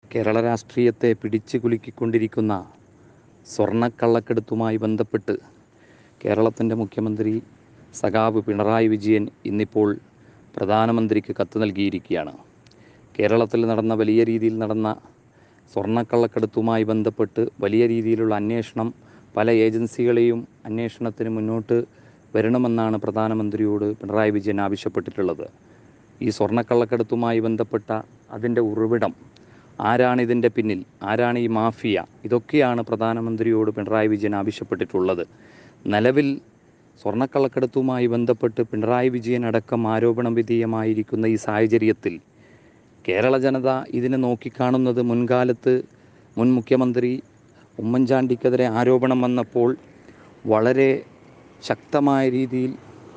കേരള രാഷ്ട്രീയത്തെ പിടിച്ചു കുലുക്കിക്കൊണ്ടിരിക്കുന്ന സ്വർണ്ണക്കള്ളക്കടത്തുമായി ബന്ധപ്പെട്ട് കേരളത്തിൻ്റെ മുഖ്യമന്ത്രി സഖാവ് പിണറായി വിജയൻ ഇന്നിപ്പോൾ പ്രധാനമന്ത്രിക്ക് കത്ത് നൽകിയിരിക്കുകയാണ് കേരളത്തിൽ നടന്ന വലിയ രീതിയിൽ നടന്ന സ്വർണ്ണക്കള്ളക്കടത്തുമായി ബന്ധപ്പെട്ട് വലിയ രീതിയിലുള്ള അന്വേഷണം പല ഏജൻസികളെയും അന്വേഷണത്തിന് മുന്നോട്ട് വരണമെന്നാണ് പ്രധാനമന്ത്രിയോട് പിണറായി വിജയൻ ആവശ്യപ്പെട്ടിട്ടുള്ളത് ഈ സ്വർണ്ണക്കള്ളക്കടത്തുമായി ബന്ധപ്പെട്ട അതിൻ്റെ ഉറവിടം ആരാണ് ഇതിൻ്റെ പിന്നിൽ ആരാണ് ഈ മാഫിയ ഇതൊക്കെയാണ് പ്രധാനമന്ത്രിയോട് പിണറായി വിജയൻ ആവശ്യപ്പെട്ടിട്ടുള്ളത് നിലവിൽ സ്വർണ്ണക്കള്ളക്കടത്തുമായി ബന്ധപ്പെട്ട് പിണറായി വിജയൻ അടക്കം ആരോപണ വിധേയമായിരിക്കുന്ന ഈ സാഹചര്യത്തിൽ കേരള ജനത ഇതിനെ നോക്കിക്കാണുന്നത് മുൻകാലത്ത് മുൻ മുഖ്യമന്ത്രി ഉമ്മൻചാണ്ടിക്കെതിരെ ആരോപണം വന്നപ്പോൾ വളരെ ശക്തമായ രീതിയിൽ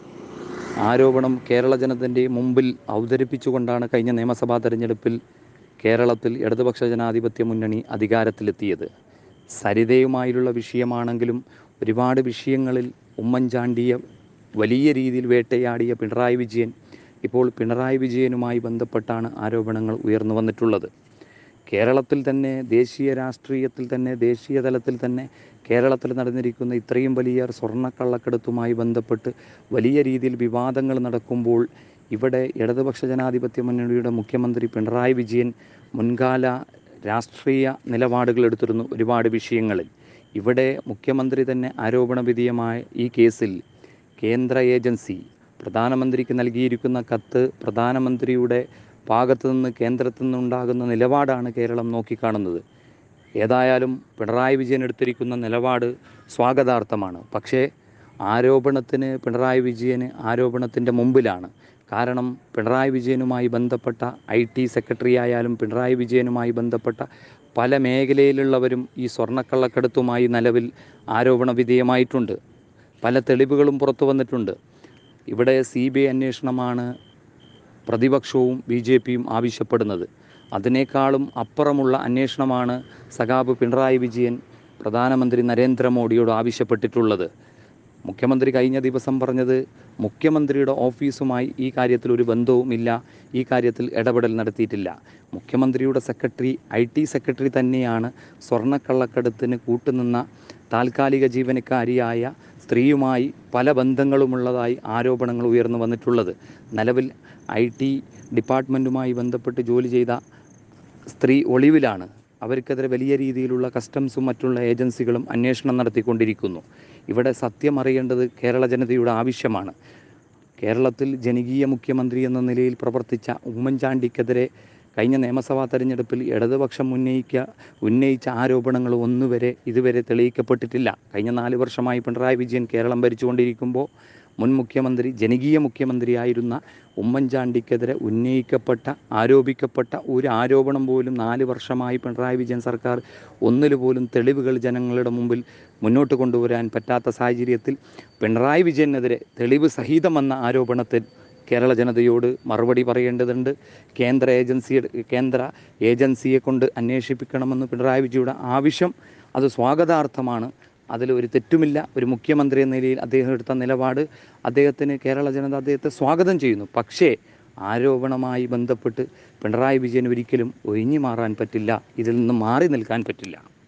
ആരോപണം കേരള ജനതൻ്റെ മുമ്പിൽ അവതരിപ്പിച്ചുകൊണ്ടാണ് കഴിഞ്ഞ നിയമസഭാ തെരഞ്ഞെടുപ്പിൽ കേരളത്തിൽ ഇടതുപക്ഷ ജനാധിപത്യ മുന്നണി അധികാരത്തിലെത്തിയത് സരിതയുമായുള്ള വിഷയമാണെങ്കിലും ഒരുപാട് വിഷയങ്ങളിൽ ഉമ്മൻചാണ്ടിയെ വലിയ രീതിയിൽ വേട്ടയാടിയ പിണറായി വിജയൻ ഇപ്പോൾ പിണറായി വിജയനുമായി ബന്ധപ്പെട്ടാണ് ആരോപണങ്ങൾ ഉയർന്നു വന്നിട്ടുള്ളത് കേരളത്തിൽ തന്നെ ദേശീയ രാഷ്ട്രീയത്തിൽ തന്നെ ദേശീയ തലത്തിൽ തന്നെ കേരളത്തിൽ നടന്നിരിക്കുന്ന ഇത്രയും വലിയ സ്വർണ്ണക്കള്ളക്കടത്തുമായി ബന്ധപ്പെട്ട് വലിയ രീതിയിൽ വിവാദങ്ങൾ നടക്കുമ്പോൾ ഇവിടെ ഇടതുപക്ഷ ജനാധിപത്യ മുന്നണിയുടെ മുഖ്യമന്ത്രി പിണറായി വിജയൻ മുൻകാല രാഷ്ട്രീയ നിലപാടുകൾ എടുത്തിരുന്നു ഒരുപാട് വിഷയങ്ങളിൽ ഇവിടെ മുഖ്യമന്ത്രി തന്നെ ആരോപണ വിധേയമായ ഈ കേസിൽ കേന്ദ്ര ഏജൻസി പ്രധാനമന്ത്രിക്ക് നൽകിയിരിക്കുന്ന കത്ത് പ്രധാനമന്ത്രിയുടെ ഭാഗത്തു നിന്ന് കേന്ദ്രത്തിൽ നിന്നുണ്ടാകുന്ന നിലപാടാണ് കേരളം നോക്കിക്കാണുന്നത് ഏതായാലും പിണറായി വിജയൻ എടുത്തിരിക്കുന്ന നിലപാട് സ്വാഗതാർത്ഥമാണ് പക്ഷേ ആരോപണത്തിന് പിണറായി വിജയന് ആരോപണത്തിൻ്റെ മുമ്പിലാണ് കാരണം പിണറായി വിജയനുമായി ബന്ധപ്പെട്ട ഐ ടി സെക്രട്ടറി ആയാലും പിണറായി വിജയനുമായി ബന്ധപ്പെട്ട പല മേഖലയിലുള്ളവരും ഈ സ്വർണ്ണക്കള്ളക്കടത്തുമായി നിലവിൽ ആരോപണ വിധേയമായിട്ടുണ്ട് പല തെളിവുകളും പുറത്തു വന്നിട്ടുണ്ട് ഇവിടെ സി ബി ഐ അന്വേഷണമാണ് പ്രതിപക്ഷവും ബി ജെ പിയും ആവശ്യപ്പെടുന്നത് അതിനേക്കാളും അപ്പുറമുള്ള അന്വേഷണമാണ് സഖാബ് പിണറായി വിജയൻ പ്രധാനമന്ത്രി നരേന്ദ്രമോദിയോട് ആവശ്യപ്പെട്ടിട്ടുള്ളത് മുഖ്യമന്ത്രി കഴിഞ്ഞ ദിവസം പറഞ്ഞത് മുഖ്യമന്ത്രിയുടെ ഓഫീസുമായി ഈ കാര്യത്തിൽ ഒരു ബന്ധവുമില്ല ഈ കാര്യത്തിൽ ഇടപെടൽ നടത്തിയിട്ടില്ല മുഖ്യമന്ത്രിയുടെ സെക്രട്ടറി ഐ ടി സെക്രട്ടറി തന്നെയാണ് സ്വർണ്ണക്കള്ളക്കടത്തിന് കൂട്ടുനിന്ന താൽക്കാലിക ജീവനക്കാരിയായ സ്ത്രീയുമായി പല ബന്ധങ്ങളുമുള്ളതായി ആരോപണങ്ങൾ ഉയർന്നു വന്നിട്ടുള്ളത് നിലവിൽ ഐ ടി ഡിപ്പാർട്ട്മെൻറ്റുമായി ബന്ധപ്പെട്ട് ജോലി ചെയ്ത സ്ത്രീ ഒളിവിലാണ് അവർക്കെതിരെ വലിയ രീതിയിലുള്ള കസ്റ്റംസും മറ്റുള്ള ഏജൻസികളും അന്വേഷണം നടത്തിക്കൊണ്ടിരിക്കുന്നു ഇവിടെ സത്യം അറിയേണ്ടത് കേരള ജനതയുടെ ആവശ്യമാണ് കേരളത്തിൽ ജനകീയ മുഖ്യമന്ത്രി എന്ന നിലയിൽ പ്രവർത്തിച്ച ഉമ്മൻചാണ്ടിക്കെതിരെ കഴിഞ്ഞ നിയമസഭാ തെരഞ്ഞെടുപ്പിൽ ഇടതുപക്ഷം ഉന്നയിക്ക ഉന്നയിച്ച ആരോപണങ്ങൾ ഒന്നുവരെ ഇതുവരെ തെളിയിക്കപ്പെട്ടിട്ടില്ല കഴിഞ്ഞ നാല് വർഷമായി പിണറായി വിജയൻ കേരളം ഭരിച്ചുകൊണ്ടിരിക്കുമ്പോൾ മുൻ മുഖ്യമന്ത്രി ജനകീയ മുഖ്യമന്ത്രിയായിരുന്ന ഉമ്മൻചാണ്ടിക്കെതിരെ ഉന്നയിക്കപ്പെട്ട ആരോപിക്കപ്പെട്ട ഒരു ആരോപണം പോലും നാല് വർഷമായി പിണറായി വിജയൻ സർക്കാർ ഒന്നിൽ പോലും തെളിവുകൾ ജനങ്ങളുടെ മുമ്പിൽ മുന്നോട്ട് കൊണ്ടുവരാൻ പറ്റാത്ത സാഹചര്യത്തിൽ പിണറായി വിജയനെതിരെ തെളിവ് സഹിതം വന്ന ആരോപണത്തിൽ കേരള ജനതയോട് മറുപടി പറയേണ്ടതുണ്ട് കേന്ദ്ര ഏജൻസി കേന്ദ്ര ഏജൻസിയെ കൊണ്ട് അന്വേഷിപ്പിക്കണമെന്ന് പിണറായി വിജയയുടെ ആവശ്യം അത് സ്വാഗതാർത്ഥമാണ് അതിൽ ഒരു തെറ്റുമില്ല ഒരു മുഖ്യമന്ത്രി എന്ന നിലയിൽ അദ്ദേഹം എടുത്ത നിലപാട് അദ്ദേഹത്തിന് കേരള ജനത അദ്ദേഹത്തെ സ്വാഗതം ചെയ്യുന്നു പക്ഷേ ആരോപണമായി ബന്ധപ്പെട്ട് പിണറായി വിജയൻ ഒരിക്കലും ഒഴിഞ്ഞു മാറാൻ പറ്റില്ല ഇതിൽ നിന്ന് മാറി നിൽക്കാൻ പറ്റില്ല